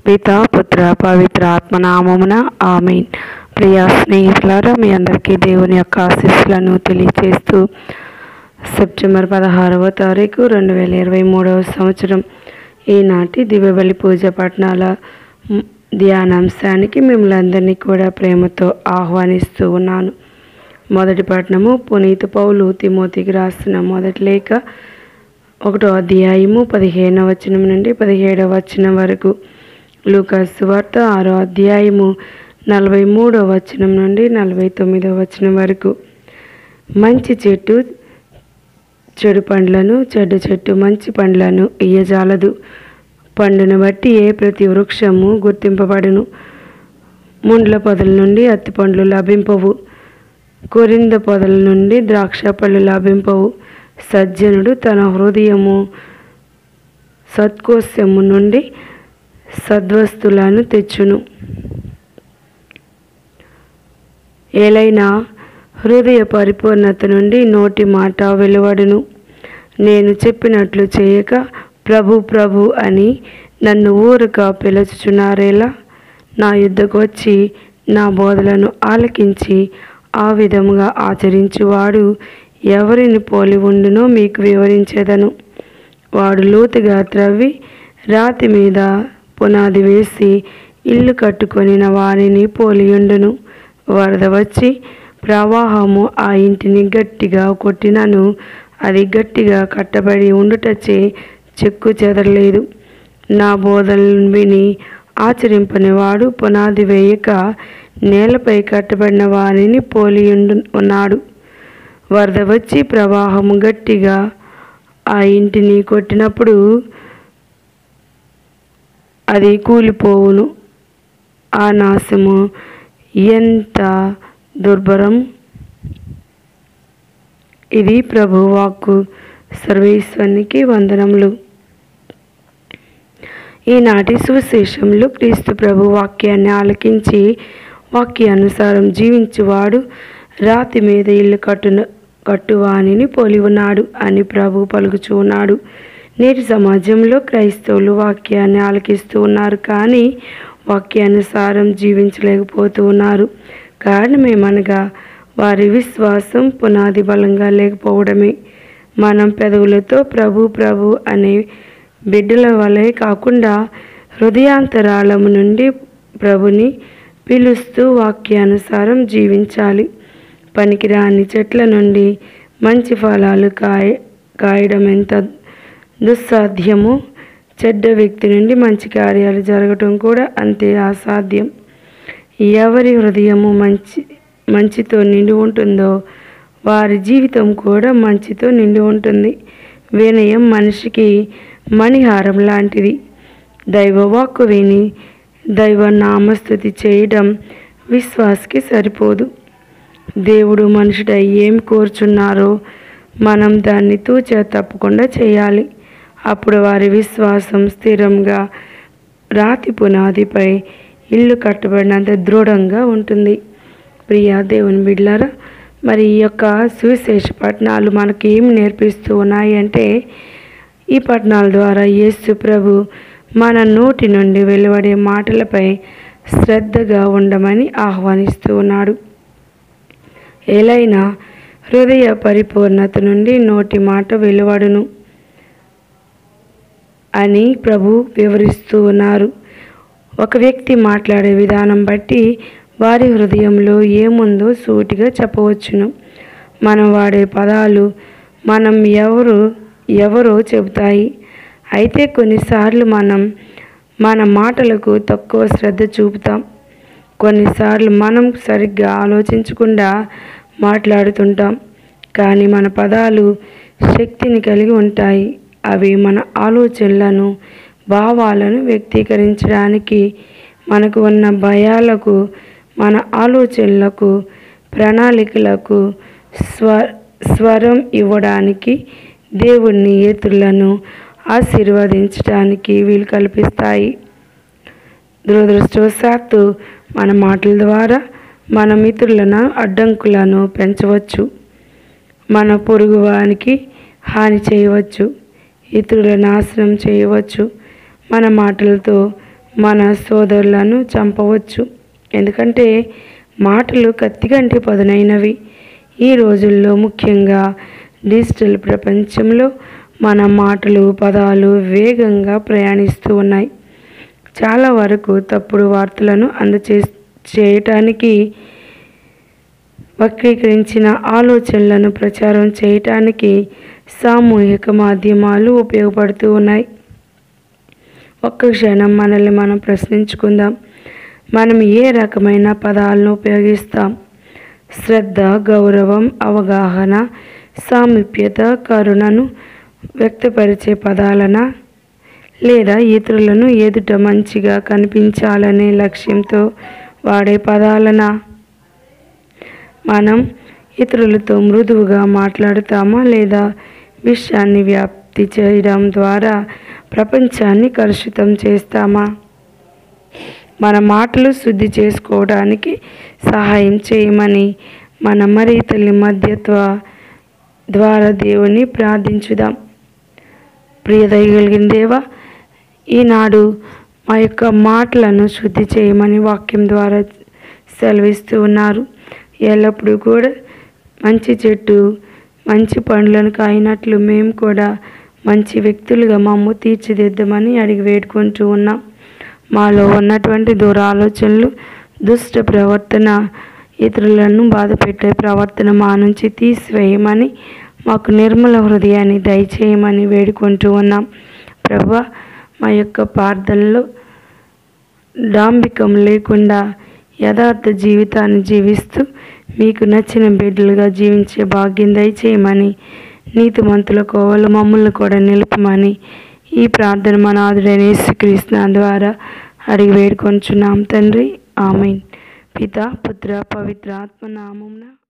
పిత పుత్ర పవిత్ర ఆత్మనామమున ఆమెన్ ప్రియ స్నేహితులారా మీ అందరికీ దేవుని యొక్క ఆశీస్సులను తెలియజేస్తూ సెప్టెంబర్ పదహారవ తారీఖు రెండు వేల ఇరవై మూడవ సంవత్సరం ఈనాటి దివ్యబలి పూజ పట్టణాల మ్, ధ్యానాంశానికి మిమ్మల్ని అందరినీ కూడా ప్రేమతో ఆహ్వానిస్తూ ఉన్నాను మొదటి పట్టణము పునీత పౌలు తిమోతికి రాసిన మొదటి లేఖ ఒకటో అధ్యాయము పదిహేనవ వచనం నుండి పదిహేడవ వచనం వరకు లూకాస్ వార్త ఆరో అధ్యాయము నలభై మూడవ వచనం నుండి నలభై తొమ్మిదవ వచనం వరకు మంచి చెట్టు చెడు పండ్లను చెడ్డ చెట్టు మంచి పండ్లను ఇయ్యజాలదు పండును బట్టి ఏ ప్రతి వృక్షము గుర్తింపబడును ముండ్ల పొదల నుండి అత్తి పండ్లు లభింపవు కొరింద పొదల నుండి ద్రాక్ష పళ్ళు లభింపవు సజ్జనుడు తన హృదయము సత్కోశము నుండి సద్వస్తులను తెచ్చును ఏలైనా హృదయ పరిపూర్ణత నుండి నోటి మాట వెలువడును నేను చెప్పినట్లు చేయక ప్రభు ప్రభు అని నన్ను ఊరక పిలుచుచున్నారేలా నా యుద్ధకు వచ్చి నా బోధలను ఆలకించి ఆ విధముగా ఆచరించువాడు ఎవరిని పోలి ఉండునో మీకు వివరించేదను వాడు లోతుగా త్రవ్వి రాతి మీద పునాది వేసి ఇల్లు కట్టుకొనిన వారిని పోలియుండును వరద వచ్చి ప్రవాహము ఆ ఇంటిని గట్టిగా కొట్టినను అది గట్టిగా కట్టబడి ఉండుటచే చెక్కు చెదరలేదు నా బోధనలను విని ఆచరింపని వాడు పునాది వేయక నేలపై కట్టబడిన వారిని పోలియుండు ఉన్నాడు వరద వచ్చి ప్రవాహము గట్టిగా ఆ ఇంటిని కొట్టినప్పుడు అది కూలిపోవును ఆ నాశము ఎంత దుర్భరం ఇది ప్రభు వాక్కు సర్వేశ్వరునికి వందనములు ఈనాటి సువిశేషంలో క్రీస్తు ప్రభు వాక్యాన్ని ఆలకించి వాక్యానుసారం జీవించువాడు రాతి మీద ఇల్లు కట్టున కట్టువానిని పోలి ఉన్నాడు అని ప్రభు పలుకుచూ ఉన్నాడు నేటి సమాజంలో క్రైస్తవులు వాక్యాన్ని ఆలకిస్తూ ఉన్నారు కానీ వాక్యానుసారం జీవించలేకపోతూ ఉన్నారు కారణమేమనగా వారి విశ్వాసం పునాది బలంగా లేకపోవడమే మనం పెదవులతో ప్రభు ప్రభు అనే బిడ్డల వలె కాకుండా హృదయాంతరాళము నుండి ప్రభుని పిలుస్తూ వాక్యానుసారం జీవించాలి పనికిరాని చెట్ల నుండి మంచి ఫలాలు కాయ కాయడం ఎంత దుస్సాధ్యమో చెడ్డ వ్యక్తి నుండి మంచి కార్యాలు జరగటం కూడా అంతే అసాధ్యం ఎవరి హృదయము మంచి మంచితో నిండి ఉంటుందో వారి జీవితం కూడా మంచితో నిండి ఉంటుంది వినయం మనిషికి మణిహారం లాంటిది దైవవాక్కు విని దైవ నామస్థుతి చేయడం విశ్వాసకి సరిపోదు దేవుడు మనుషుడై ఏం కోరుచున్నారో మనం దాన్ని తూచా తప్పకుండా చేయాలి అప్పుడు వారి విశ్వాసం స్థిరంగా రాతి పునాదిపై ఇల్లు కట్టబడినంత దృఢంగా ఉంటుంది ప్రియా దేవుని బిడ్లారా మరి ఈ యొక్క సువిశేష పట్టణాలు మనకి ఏమి నేర్పిస్తూ ఉన్నాయి అంటే ఈ పట్టణాల ద్వారా యేసు ప్రభు మన నోటి నుండి వెలువడే మాటలపై శ్రద్ధగా ఉండమని ఆహ్వానిస్తూ ఉన్నాడు ఎలైనా హృదయ పరిపూర్ణత నుండి నోటి మాట వెలువడును అని ప్రభు వివరిస్తూ ఉన్నారు ఒక వ్యక్తి మాట్లాడే విధానం బట్టి వారి హృదయంలో ఏముందో సూటిగా చెప్పవచ్చును మనం వాడే పదాలు మనం ఎవరు ఎవరో చెబుతాయి అయితే కొన్నిసార్లు మనం మన మాటలకు తక్కువ శ్రద్ధ చూపుతాం కొన్నిసార్లు మనం సరిగ్గా ఆలోచించకుండా మాట్లాడుతుంటాం కానీ మన పదాలు శక్తిని కలిగి ఉంటాయి అవి మన ఆలోచనలను భావాలను వ్యక్తీకరించడానికి మనకు ఉన్న భయాలకు మన ఆలోచనలకు ప్రణాళికలకు స్వ స్వరం ఇవ్వడానికి దేవుని ఇతరులను ఆశీర్వదించడానికి వీలు కల్పిస్తాయి దురదృష్టవశాత్తు మన మాటల ద్వారా మన మిత్రులను అడ్డంకులను పెంచవచ్చు మన పొరుగువానికి హాని చేయవచ్చు ఇతరుల నాశనం చేయవచ్చు మన మాటలతో మన సోదరులను చంపవచ్చు ఎందుకంటే మాటలు కత్తిగంటి పదునైనవి ఈ రోజుల్లో ముఖ్యంగా డిజిటల్ ప్రపంచంలో మన మాటలు పదాలు వేగంగా ప్రయాణిస్తూ ఉన్నాయి చాలా వరకు తప్పుడు వార్తలను అందచే చేయటానికి వక్రీకరించిన ఆలోచనలను ప్రచారం చేయటానికి సామూహిక మాధ్యమాలు ఉపయోగపడుతూ ఉన్నాయి ఒక్క క్షణం మనల్ని మనం ప్రశ్నించుకుందాం మనం ఏ రకమైన పదాలను ఉపయోగిస్తాం శ్రద్ధ గౌరవం అవగాహన సామీప్యత కరుణను వ్యక్తపరిచే పదాలన లేదా ఇతరులను ఎదుట మంచిగా కనిపించాలనే లక్ష్యంతో వాడే పదాలనా మనం ఇతరులతో మృదువుగా మాట్లాడుతామా లేదా విషయాన్ని వ్యాప్తి చేయడం ద్వారా ప్రపంచాన్ని కలుషితం చేస్తామా మన మాటలు శుద్ధి చేసుకోవడానికి సహాయం చేయమని మన మరి తల్లి మధ్యత్వ ద్వారా దేవుని ప్రార్థించుదాం ప్రియదయగలిగిన దేవ ఈనాడు మా యొక్క మాటలను శుద్ధి చేయమని వాక్యం ద్వారా సెలవిస్తూ ఉన్నారు ఎల్లప్పుడూ కూడా మంచి చెట్టు మంచి పండ్లను కాయినట్లు మేము కూడా మంచి వ్యక్తులుగా మమ్ము తీర్చిదిద్దమని అడిగి వేడుకుంటూ ఉన్నాం మాలో ఉన్నటువంటి దూర ఆలోచనలు దుష్ట ప్రవర్తన ఇతరులను బాధపెట్టే ప్రవర్తన మా నుంచి తీసివేయమని మాకు నిర్మల హృదయాన్ని దయచేయమని వేడుకుంటూ ఉన్నాం ప్రభు మా యొక్క ప్రార్థనలో డాంబికం లేకుండా యథార్థ జీవితాన్ని జీవిస్తూ మీకు నచ్చిన బిడ్డలుగా జీవించే భాగ్యం దయచేయమని నీతిమంతుల కోవలు మమ్మల్ని కూడా నిలుపమని ఈ ప్రార్థన మన ఆదుడైన యేసుక్రీస్తు ద్వారా అడిగి వేడుకొంచున్నాం తండ్రి ఆమెన్ పిత పుత్ర పవిత్ర ఆత్మ నామమున